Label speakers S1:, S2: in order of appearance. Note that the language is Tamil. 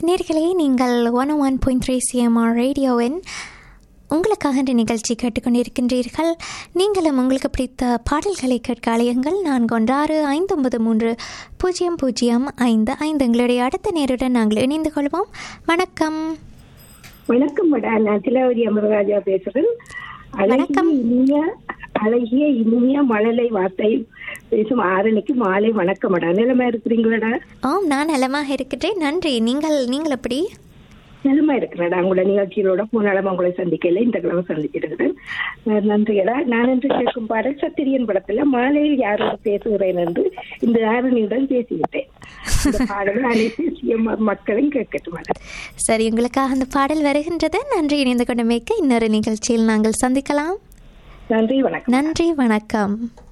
S1: நேர்களே நீங்கள் one one point three CMR ரேடியோவின் உங்களுக்காக இந்த நிகழ்ச்சி கேட்டுக்கொண்டிருக்கின்றீர்கள் நீங்களும் உங்களுக்கு பிடித்த பாடல்களை கேட்க அலையுங்கள் நான்கு ஒன்று ஆறு ஐந்து ஒன்பது மூன்று பூஜ்ஜியம் பூஜ்ஜியம் ஐந்து ஐந்து எங்களுடைய அடுத்த நேருடன் நாங்கள் இணைந்து கொள்வோம் வணக்கம்
S2: வணக்கம் மேடம் நான் திலவதி அமரராஜா பேசுறேன் அழகிய
S1: வணக்கம்.
S2: இனிய அழகிய இனிய மழலை வார்த்தை பேசும் ஆரணிக்கு மாலை வணக்கம் மேடம் நிலமா இருக்கிறீங்களாடா
S1: ஆம் நான் நலமாக இருக்கிறேன் நன்றி நீங்கள் நீங்கள் எப்படி
S2: நிலமா இருக்கிறேடா உங்களோட நிகழ்ச்சிகளோட முன்னாளம் உங்களை சந்திக்கல இந்த கிழமை சந்திச்சிருக்கிறேன் அஹ் நன்றியடா நான் என்று கேட்கும் பாடல் சத்திரியன் படத்துல மாலையில் யாரோடு பேசுகிறேன் என்று இந்த ஆரணியுடன் பேசிவிட்டேன் இந்த பாடல் அனைத்து சிஎம்ஆர் மக்களும் கேட்கட்டும் மேடம்
S1: சரி உங்களுக்காக அந்த பாடல் வருகின்றது நன்றி இணைந்து கொண்டமைக்கு இன்னொரு நிகழ்ச்சியில் நாங்கள் சந்திக்கலாம்
S2: நன்றி வணக்கம்
S1: நன்றி வணக்கம்